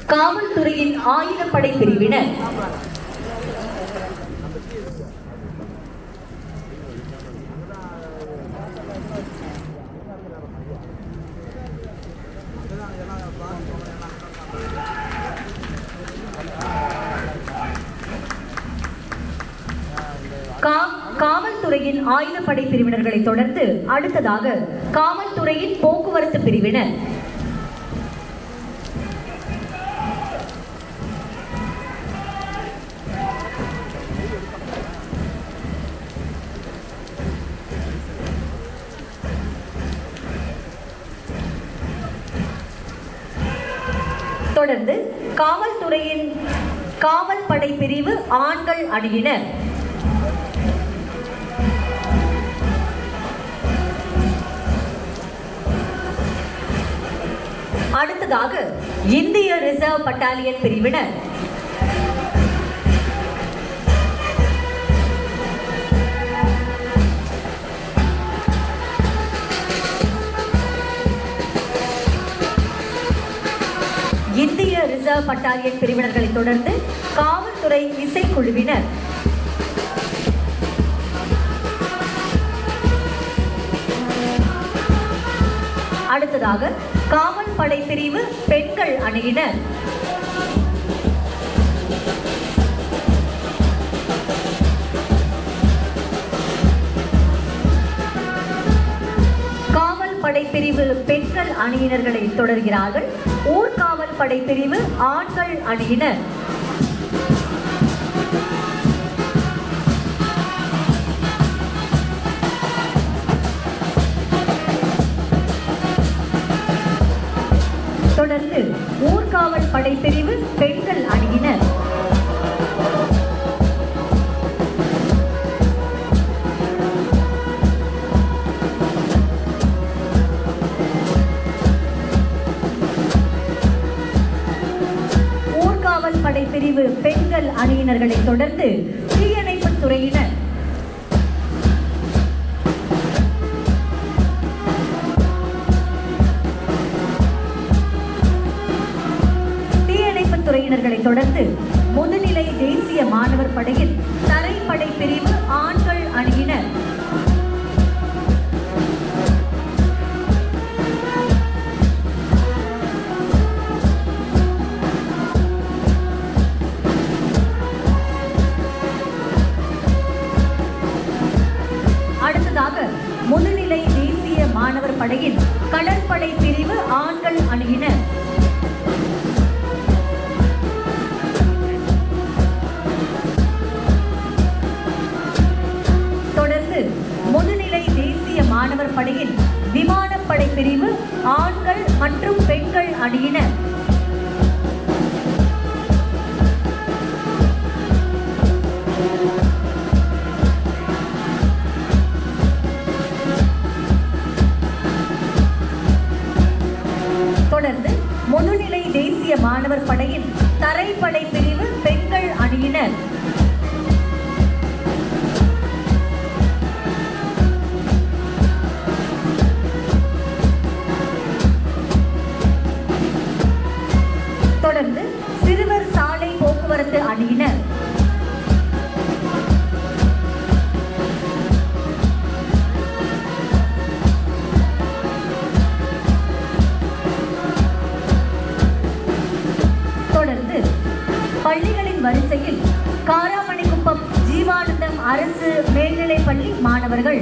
காவல்துறையின் ஆயுதப்படை பிரிவினர் கா- காவல்துறையின் ஆயுதப்படை பிரிவினர்களை தொடர்ந்து அடுத்ததாக காவல்துறையின் போக்குவரத்து பிரிவினர் தொடர்ந்து காவல்துறையின் காவல் படை பிரிவு ஆண்கள் அணியினர் அடுத்ததாக இந்திய ரிசர்வ் பட்டாலியன் பிரிவினர் இந்திய ரிசர்வ் பட்டாலியன் பிரிவினர்களை தொடர்ந்து காவல்துறை இசைக்குழுவினர் அடுத்ததாக காவல் படை பிரிவு பெண்கள் அணியினர் காவல் படை பிரிவு பெண்கள் அணியினர்களை தொடர்கிறார்கள் ஊர்காவல் படை பிரிவு ஆண்கள் அணியினர் தொடர்ந்து ஊர்காவல் படை பிரிவு பெண்கள் அணியினர் ஊர்காவல் படை பிரிவு பெண்கள் அணியினர்களை தொடர்ந்து தீயணைப்பு துறையினர் தீயணைப்பு துறையினர்களை தொடர்ந்து முதுநிலை தேசிய மாணவர் படையில் தரைப்படை பிரிவு ஆண்கள் அணியினர் அடுத்ததாக முதுநிலை தேசிய மாணவர் படையின் கடற்படை பிரிவு ஆண்கள் அணியினர் தொடர்ந்து முதுநிலை தேசிய மாணவர் படையின் விமானப்படை பிரிவு ஆண்கள் மற்றும் பெண்கள் அணியினர் தொடர்ந்து முதுநிலை தேசிய மாணவர் படையின் தரைப்படை பிரிவு பெண்கள் அணியினர் தொடர்ந்து சிறுவர் சாலை போக்குவரத்து அணியினர் தொடர்ந்து பள்ளிகளின் வரிசையில் காராமணிக்குப்பம் ஜீவானந்தம் அரசு மேல்நிலைப் பள்ளி மாணவர்கள்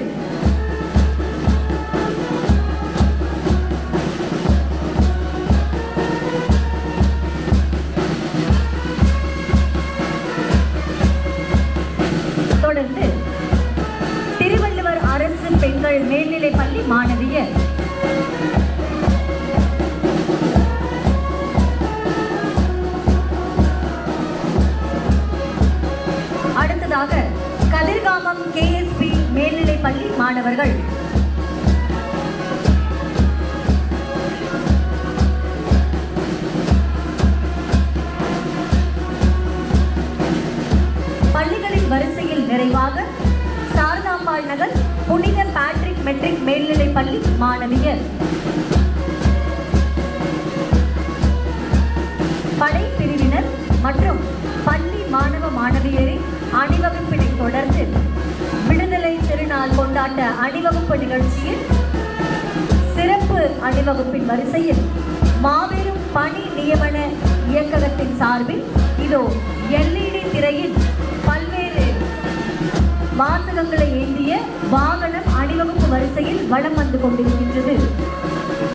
தொடர்ந்து திருவள்ளுவர் அரசு பெண்கள் மேல்நிலைப் பள்ளி மாணவியர் அடுத்ததாக கதிர்காமம் கேஎஸ்பி மேல்நிலைப் பள்ளி மாணவர்கள் பள்ளிகளின் வரிசையில் நிறைவாக சாரதாம்பாள் நகர் புனித பேட்ரிக் மெட்ரிக் மேல்நிலைப் பள்ளி மாணவியர் படைப்பிரிவினர் மற்றும் பள்ளி மாணவ மாணவியரின் அணிவகுப்பினை தொடர்ந்து விடுதலை திருநாள் கொண்டாட்ட அணிவகுப்பு நிகழ்ச்சியில் சிறப்பு அணிவகுப்பின் வரிசையில் மாபெரும் பணி நியமன இயக்ககத்தின் சார்பில் இதோ எல்இடி திரையில் பல்வேறு வாசகங்களை ஏந்திய வாகனம் அணிவகுப்பு வரிசையில் வலம் வந்து கொண்டிருக்கின்றது